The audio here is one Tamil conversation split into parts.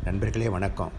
நண்பர்களே வணக்கம்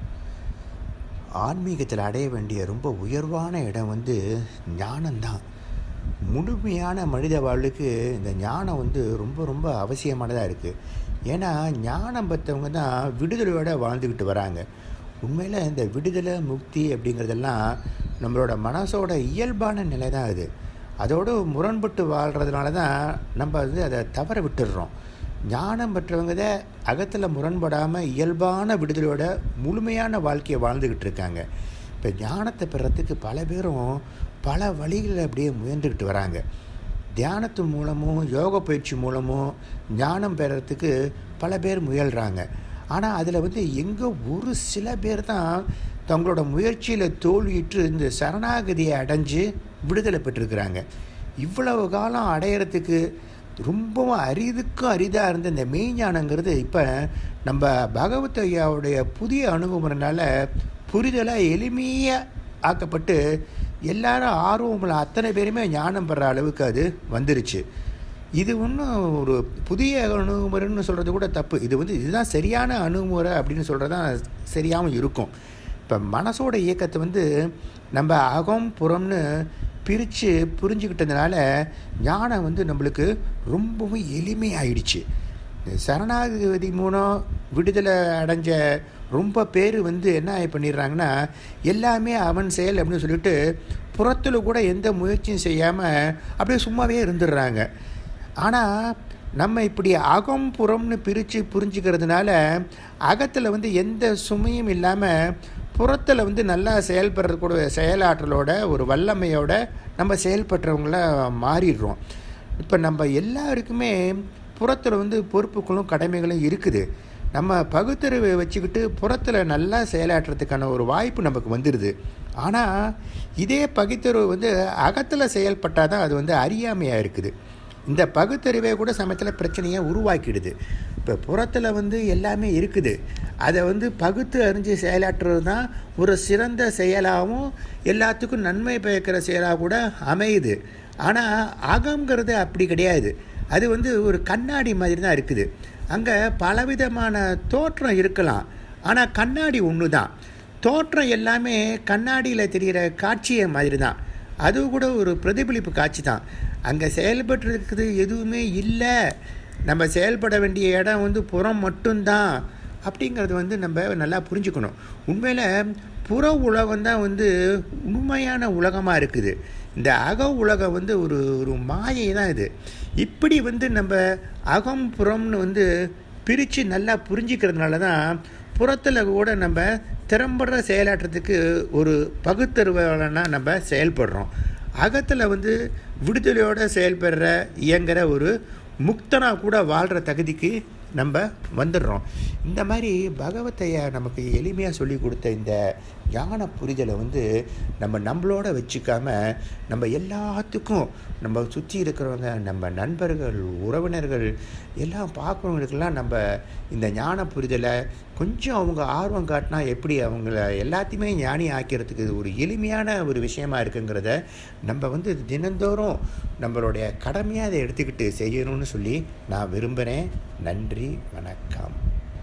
ஆன்மீகத்தில் அடைய வேண்டிய ரொம்ப உயர்வான இடம் வந்து ஞானம்தான் முழுமையான மனித வாழ்வுக்கு இந்த ஞானம் வந்து ரொம்ப ரொம்ப அவசியமானதாக இருக்குது ஏன்னா ஞானம் பெற்றவங்க தான் விடுதலையோடு வாழ்ந்துக்கிட்டு வராங்க உண்மையில் இந்த விடுதலை முக்தி அப்படிங்கிறதெல்லாம் நம்மளோட மனசோட இயல்பான நிலை தான் அது அதோடு முரண்பட்டு வாழ்கிறதுனால தான் நம்ம வந்து அதை தவற விட்டுடுறோம் ஞானம் பெற்றவங்க தான் அகத்தில் முரண்படாமல் இயல்பான விடுதலையோட முழுமையான வாழ்க்கையை வாழ்ந்துக்கிட்டு இருக்காங்க இப்போ ஞானத்தை பெறத்துக்கு பல பேரும் பல வழிகளில் அப்படியே முயன்றுக்கிட்டு வராங்க தியானத்து மூலமும் யோக பயிற்சி மூலமும் ஞானம் பெறத்துக்கு பல பேர் முயல்கிறாங்க ஆனால் அதில் வந்து எங்கே ஒரு சில பேர் தான் தங்களோட முயற்சியில் தோல்வியுற்று இந்த சரணாகதியை அடைஞ்சு விடுதலை பெற்றிருக்கிறாங்க இவ்வளவு காலம் அடையிறதுக்கு ரொம்பவும் அரிதுக்கும் அரிதாக இருந்த இந்த மெய்ஞானங்கிறது இப்போ நம்ம பகவத் ஐயாவுடைய புதிய அணுகுமுறைனால புரிதலாக எளிமையாக ஆக்கப்பட்டு எல்லாரும் ஆர்வமுள்ள அத்தனை பேருமே ஞானம் பெற அளவுக்கு அது வந்துருச்சு இது ஒன்றும் ஒரு புதிய அணுகுமுறைன்னு சொல்கிறது கூட தப்பு இது வந்து இதுதான் சரியான அணுகுமுறை அப்படின்னு சொல்கிறது தான் சரியாகவும் இருக்கும் இப்போ மனசோட இயக்கத்தை வந்து நம்ம அகம் புறம்னு பிரித்து புரிஞ்சுக்கிட்டதுனால ஞானம் வந்து நம்மளுக்கு ரொம்பவும் எளிமையாயிடுச்சு சரணாகதி மூலம் விடுதலை அடைஞ்ச ரொம்ப பேர் வந்து என்ன பண்ணிடுறாங்கன்னா எல்லாமே அவன் செயல் அப்படின்னு சொல்லிட்டு புறத்தில் கூட எந்த முயற்சியும் செய்யாமல் அப்படியே சும்மாவே இருந்துடுறாங்க ஆனால் நம்ம இப்படி அகம் புறம்னு பிரித்து புரிஞ்சுக்கிறதுனால அகத்தில் வந்து எந்த சுமையும் இல்லாமல் புறத்தில் வந்து நல்லா செயல்படுறக்கூடிய செயலாற்றலோட ஒரு வல்லமையோட நம்ம செயல்படுறவங்கள மாறிடுறோம் இப்போ நம்ம எல்லாருக்குமே புறத்தில் வந்து பொறுப்புகளும் கடமைகளும் இருக்குது நம்ம பகுத்தறிவை வச்சுக்கிட்டு புறத்தில் நல்லா செயலாற்றுறதுக்கான ஒரு வாய்ப்பு நமக்கு வந்துடுது ஆனால் இதே பகுத்தறிவு வந்து அகத்தில் செயல்பட்டால் தான் அது வந்து அறியாமையாக இருக்குது இந்த பகுத்தறிவை கூட சமயத்தில் பிரச்சனையை உருவாக்கிடுது இப்போ புறத்தில் வந்து எல்லாமே இருக்குது அதை வந்து பகுத்து அறிஞ்சு செயலாற்றுறது தான் ஒரு சிறந்த செயலாகவும் எல்லாத்துக்கும் நன்மை பயக்கிற செயலாக கூட அமையுது ஆனால் அகங்கிறது அப்படி கிடையாது அது வந்து ஒரு கண்ணாடி மாதிரி தான் இருக்குது அங்கே பலவிதமான தோற்றம் இருக்கலாம் ஆனால் கண்ணாடி ஒன்று தான் தோற்றம் எல்லாமே கண்ணாடியில் தெரிகிற காட்சியை மாதிரி தான் அது கூட ஒரு பிரதிபலிப்பு காட்சி தான் அங்கே செயல்பட்டுருக்குது எதுவுமே இல்லை நம்ம செயல்பட வேண்டிய இடம் வந்து புறம் மட்டும்தான் அப்படிங்கிறது வந்து நம்ம நல்லா புரிஞ்சுக்கணும் உண்மையில் புற உலகம் தான் வந்து உண்மையான உலகமாக இருக்குது இந்த அக உலகம் வந்து ஒரு ஒரு மாயை தான் இது இப்படி வந்து நம்ம அகம் புறம்னு வந்து பிரித்து நல்லா புரிஞ்சிக்கிறதுனால தான் புறத்தில் கூட நம்ம திறம்படுற செயலாற்றத்துக்கு ஒரு பகுத்தறிவாளனா நம்ம செயல்படுறோம் அகத்தில் வந்து விடுதலையோடு செயல்படுற இயங்குகிற ஒரு முக்தனாக கூட வாழ்கிற தகுதிக்கு நம்ம வந்துடுறோம் இந்த மாதிரி பகவத்தையா நமக்கு எளிமையாக சொல்லி கொடுத்த இந்த ஞான புரிதலை வந்து நம்ம நம்மளோட வச்சுக்காம நம்ம எல்லாத்துக்கும் நம்ம சுற்றி இருக்கிறவங்க நம்ம நண்பர்கள் உறவினர்கள் எல்லாம் பார்க்குறவங்களுக்கெல்லாம் நம்ம இந்த ஞான புரிதலை கொஞ்சம் அவங்க ஆர்வம் காட்டினா எப்படி அவங்கள எல்லாத்தையுமே ஞானி ஆக்கிறதுக்கு ஒரு எளிமையான ஒரு விஷயமா இருக்குங்கிறத நம்ம வந்து தினந்தோறும் நம்மளுடைய கடமையாக அதை எடுத்துக்கிட்டு செய்யணும்னு சொல்லி நான் விரும்புகிறேன் நன்றி வணக்கம்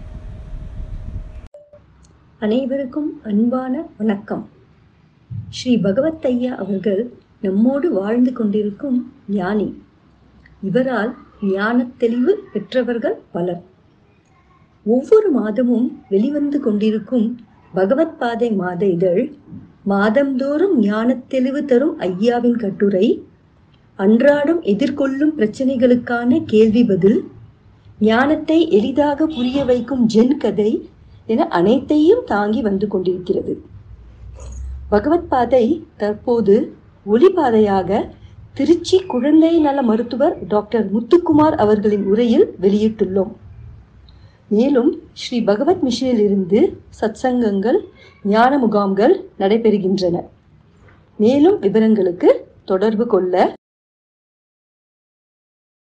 அனைவருக்கும் அன்பான வணக்கம் ஸ்ரீ பகவத் ஐயா அவர்கள் நம்மோடு வாழ்ந்து கொண்டிருக்கும் ஞானி இவரால் ஞானத் தெளிவு பெற்றவர்கள் பலர் ஒவ்வொரு மாதமும் வெளிவந்து கொண்டிருக்கும் பகவத் பாதை மாத இதழ் மாதந்தோறும் ஞானத் தெளிவு தரும் ஐயாவின் கட்டுரை அன்றாடம் எதிர்கொள்ளும் பிரச்சனைகளுக்கான கேள்வி பதில் ஞானத்தை எளிதாக புரிய வைக்கும் ஜென் கதை என அனைத்தையும் தாங்கி வந்து கொண்டிருக்கிறது பகவத் பாதை தற்போது ஒளிபாதையாக திருச்சி குழந்தை நல மருத்துவர் டாக்டர் முத்துக்குமார் அவர்களின் உரையில் வெளியிட்டுள்ளோம் மேலும் ஸ்ரீ பகவத் மிஷனில் இருந்து சத்சங்கங்கள் ஞான முகாம்கள் நடைபெறுகின்றன மேலும் விவரங்களுக்கு தொடர்பு கொள்ள